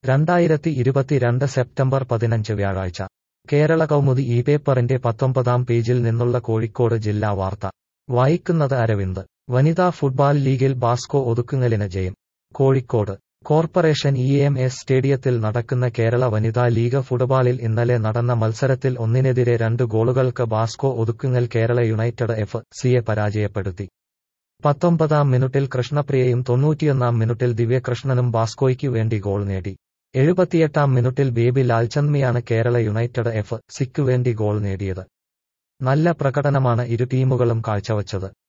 രണ്ടായിരത്തി ഇരുപത്തിരണ്ട് സെപ്റ്റംബർ പതിനഞ്ച് വ്യാഴാഴ്ച കേരള കൗമുദി ഈ പേപ്പറിന്റെ പത്തൊമ്പതാം പേജിൽ നിന്നുള്ള കോഴിക്കോട് ജില്ലാ വാർത്ത വായിക്കുന്നത് അരവിന്ദ് വനിതാ ഫുട്ബാൾ ലീഗിൽ ബാസ്കോ ഒതുക്കുങ്ങലിന് ജയം Kozhikode corporation E M S സ്റ്റേഡിയത്തിൽ നടക്കുന്ന കേരള വനിതാ ലീഗ് ഫുട്ബാളിൽ ഇന്നലെ നടന്ന മത്സരത്തിൽ ഒന്നിനെതിരെ രണ്ട് ഗോളുകൾക്ക് ബാസ്കോ ഒതുക്കുങ്ങൽ കേരള യുണൈറ്റഡ് എഫ് സിയെ പരാജയപ്പെടുത്തി പത്തൊമ്പതാം മിനിറ്റിൽ കൃഷ്ണപ്രിയയും തൊണ്ണൂറ്റിയൊന്നാം മിനിറ്റിൽ ദിവ്യകൃഷ്ണനും ബാസ്കോയ്ക്കു വേണ്ടി ഗോൾ നേടി എഴുപത്തിയെട്ടാം മിനിറ്റിൽ ബേബി ലാൽചന്ദ്മിയാണ് കേരള യുണൈറ്റഡ് എഫ് സിക്കു വേണ്ടി ഗോൾ നേടിയത് നല്ല പ്രകടനമാണ് ഇരു ടീമുകളും കാഴ്ചവച്ചത്